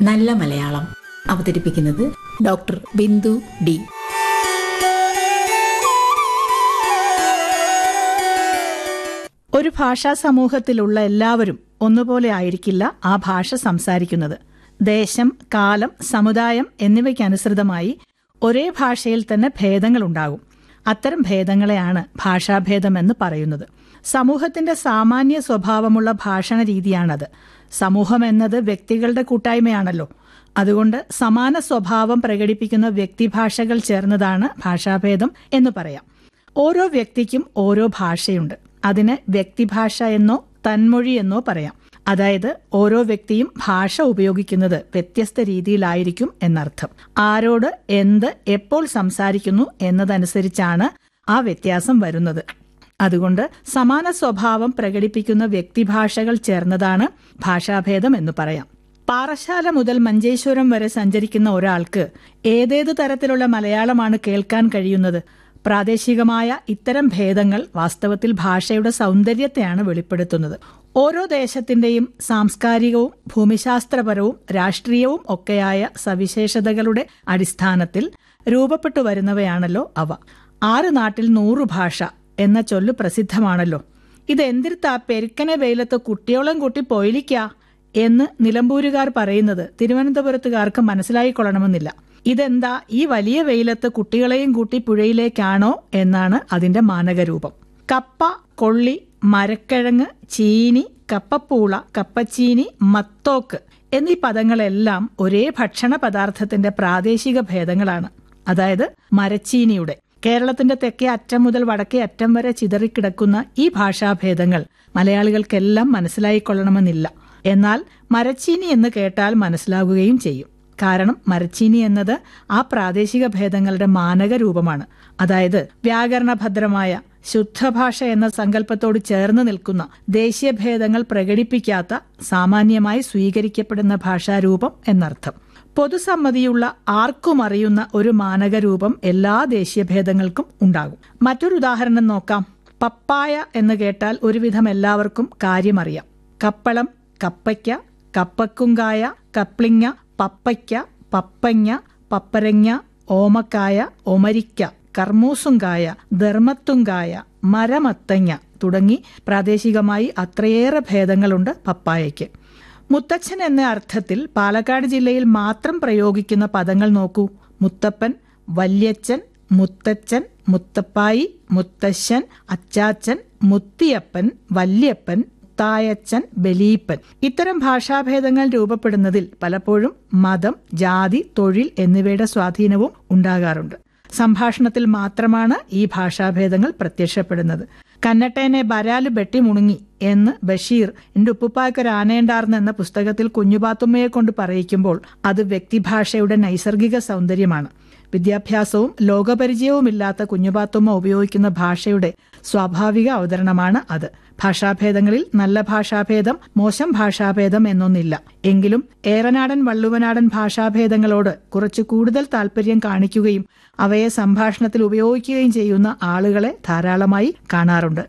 നല്ല മലയാളം അവതരിപ്പിക്കുന്നത് doctor Bindu D ഒരു ഭാഷാ സമൂഹത്തിലുള്ള എല്ലാവരും ഒന്നുപോലെ ആയിരിക്കില്ല ആ ഭാഷ സംസാരിക്കുന്നത് ദേശം കാലം സമുദായം എന്നിവയ്ക്കനുസൃതമായി ഒരേ ഭാഷയിൽ തന്നെ ഭേദങ്ങളുണ്ടാകും അത്തരം ഭേദങ്ങളെയാണ് ഭാഷാഭേദമെന്ന് പറയുന്നത് സമൂഹത്തിന്റെ സാമാന്യ സ്വഭാവമുള്ള ഭാഷണ രീതിയാണത് സമൂഹം എന്നത് വ്യക്തികളുടെ കൂട്ടായ്മയാണല്ലോ അതുകൊണ്ട് സമാന സ്വഭാവം പ്രകടിപ്പിക്കുന്ന വ്യക്തിഭാഷകൾ ചേർന്നതാണ് ഭാഷാഭേദം എന്ന് പറയാം ഓരോ വ്യക്തിക്കും ഓരോ ഭാഷയുണ്ട് അതിന് വ്യക്തിഭാഷ എന്നോ തന്മൊഴി എന്നോ പറയാം അതായത് ഓരോ വ്യക്തിയും ഭാഷ ഉപയോഗിക്കുന്നത് വ്യത്യസ്ത രീതിയിലായിരിക്കും എന്നർത്ഥം ആരോട് എന്ത് എപ്പോൾ സംസാരിക്കുന്നു എന്നതനുസരിച്ചാണ് ആ വ്യത്യാസം വരുന്നത് അതുകൊണ്ട് സമാന സ്വഭാവം പ്രകടിപ്പിക്കുന്ന വ്യക്തിഭാഷകൾ ചേർന്നതാണ് ഭാഷാഭേദം എന്ന് പറയാം പാറശാല മുതൽ മഞ്ചേശ്വരം വരെ സഞ്ചരിക്കുന്ന ഒരാൾക്ക് ഏതേത് തരത്തിലുള്ള മലയാളമാണ് കേൾക്കാൻ കഴിയുന്നത് പ്രാദേശികമായ ഇത്തരം ഭേദങ്ങൾ വാസ്തവത്തിൽ ഭാഷയുടെ സൗന്ദര്യത്തെയാണ് വെളിപ്പെടുത്തുന്നത് ഓരോ ദേശത്തിന്റെയും സാംസ്കാരികവും ഭൂമിശാസ്ത്രപരവും രാഷ്ട്രീയവും ഒക്കെയായ സവിശേഷതകളുടെ അടിസ്ഥാനത്തിൽ രൂപപ്പെട്ടു വരുന്നവയാണല്ലോ അവ ആറ് നാട്ടിൽ നൂറു ഭാഷ എന്ന ചൊല്ല് പ്രസിദ്ധമാണല്ലോ ഇത് എന്തിരുത്താ പെരുക്കനെ വെയിലത്ത് കുട്ടിയോളം കൂട്ടി പൊയിലിക്ക എന്ന് നിലമ്പൂരുകാർ പറയുന്നത് തിരുവനന്തപുരത്തുകാർക്ക് മനസ്സിലായിക്കൊള്ളണമെന്നില്ല ഇതെന്താ ഈ വലിയ വെയിലത്ത് കുട്ടികളെയും കൂട്ടി പുഴയിലേക്കാണോ എന്നാണ് അതിന്റെ മാനകരൂപം കപ്പ കൊള്ളി മരക്കിഴങ്ങ് ചീനി കപ്പപ്പൂള കപ്പച്ചീനി മത്തോക്ക് എന്നീ പദങ്ങളെല്ലാം ഒരേ ഭക്ഷണ പദാർത്ഥത്തിന്റെ പ്രാദേശിക ഭേദങ്ങളാണ് അതായത് മരച്ചീനിയുടെ കേരളത്തിന്റെ തെക്കേ അറ്റം മുതൽ വടക്കേ അറ്റം വരെ ചിതറിക്കിടക്കുന്ന ഈ ഭാഷാഭേദങ്ങൾ മലയാളികൾക്കെല്ലാം മനസ്സിലായിക്കൊള്ളണമെന്നില്ല എന്നാൽ മരച്ചീനി എന്ന് കേട്ടാൽ മനസ്സിലാകുകയും ചെയ്യും കാരണം മരച്ചീനി എന്നത് ആ പ്രാദേശിക ഭേദങ്ങളുടെ മാനക രൂപമാണ് അതായത് വ്യാകരണഭദ്രമായ ശുദ്ധഭാഷ എന്ന സങ്കല്പത്തോട് ചേർന്ന് നിൽക്കുന്ന ദേശീയ ഭേദങ്ങൾ പ്രകടിപ്പിക്കാത്ത സാമാന്യമായി സ്വീകരിക്കപ്പെടുന്ന ഭാഷാരൂപം എന്നർത്ഥം പൊതുസമ്മതിയുള്ള ആർക്കും അറിയുന്ന ഒരു മാനകരൂപം എല്ലാ ദേശീയ ഭേദങ്ങൾക്കും ഉണ്ടാകും മറ്റൊരു ഉദാഹരണം നോക്കാം പപ്പായ എന്ന് കേട്ടാൽ ഒരുവിധം എല്ലാവർക്കും കാര്യമറിയാം കപ്പളം കപ്പയ്ക്ക കപ്പക്കുങ്കായ കപ്ലിങ്ങ പപ്പയ്ക്ക പപ്പങ്ങ പപ്പരങ്ങ ഓമക്കായ ഒമരിക്ക കർമ്മൂസുങ്കായ ധർമ്മത്തുങ്കായ മരമത്തങ്ങ തുടങ്ങി പ്രാദേശികമായി അത്രയേറെ ഭേദങ്ങളുണ്ട് പപ്പായയ്ക്ക് മുത്തച്ഛൻ എന്ന അർത്ഥത്തിൽ പാലക്കാട് ജില്ലയിൽ മാത്രം പ്രയോഗിക്കുന്ന പദങ്ങൾ നോക്കൂ മുത്തപ്പൻ വല്യച്ഛൻ മുത്തച്ഛൻ മുത്തപ്പായി മുത്തശ്ശൻ അച്ചാച്ചൻ മുത്തിയപ്പൻ വല്യപ്പൻ മുത്തായച്ചൻ ബലീപ്പൻ ഇത്തരം ഭാഷാഭേദങ്ങൾ രൂപപ്പെടുന്നതിൽ പലപ്പോഴും മതം ജാതി തൊഴിൽ എന്നിവയുടെ സ്വാധീനവും ഉണ്ടാകാറുണ്ട് സംഭാഷണത്തിൽ മാത്രമാണ് ഈ ഭാഷാഭേദങ്ങൾ പ്രത്യക്ഷപ്പെടുന്നത് കന്നട്ടേനെ ബരാല് ബെട്ടി മുണുങ്ങി എന്ന് ബഷീർ എന്റെ ഉപ്പുപ്പായ്ക്കൊരു ആനയുണ്ടാർന്ന് എന്ന പുസ്തകത്തിൽ കുഞ്ഞുപാത്തുമ്മയെ കൊണ്ട് പറയിക്കുമ്പോൾ അത് വ്യക്തിഭാഷയുടെ നൈസർഗിക സൗന്ദര്യമാണ് വിദ്യാഭ്യാസവും ലോകപരിചയവുമില്ലാത്ത കുഞ്ഞുപാത്തുമ്മ ഉപയോഗിക്കുന്ന ഭാഷയുടെ സ്വാഭാവിക അവതരണമാണ് അത് ഭാഷാഭേദങ്ങളിൽ നല്ല ഭാഷാഭേദം മോശം ഭാഷാഭേദം എന്നൊന്നില്ല എങ്കിലും ഏറനാടൻ വള്ളുവനാടൻ ഭാഷാഭേദങ്ങളോട് കുറച്ചു കൂടുതൽ താല്പര്യം കാണിക്കുകയും അവയെ സംഭാഷണത്തിൽ ഉപയോഗിക്കുകയും ചെയ്യുന്ന ആളുകളെ ധാരാളമായി കാണാറുണ്ട്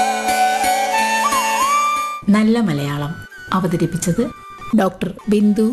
നല്ല മലയാളം അവതരിപ്പിച്ചത് ഡോക്ടർ ബിന്ദു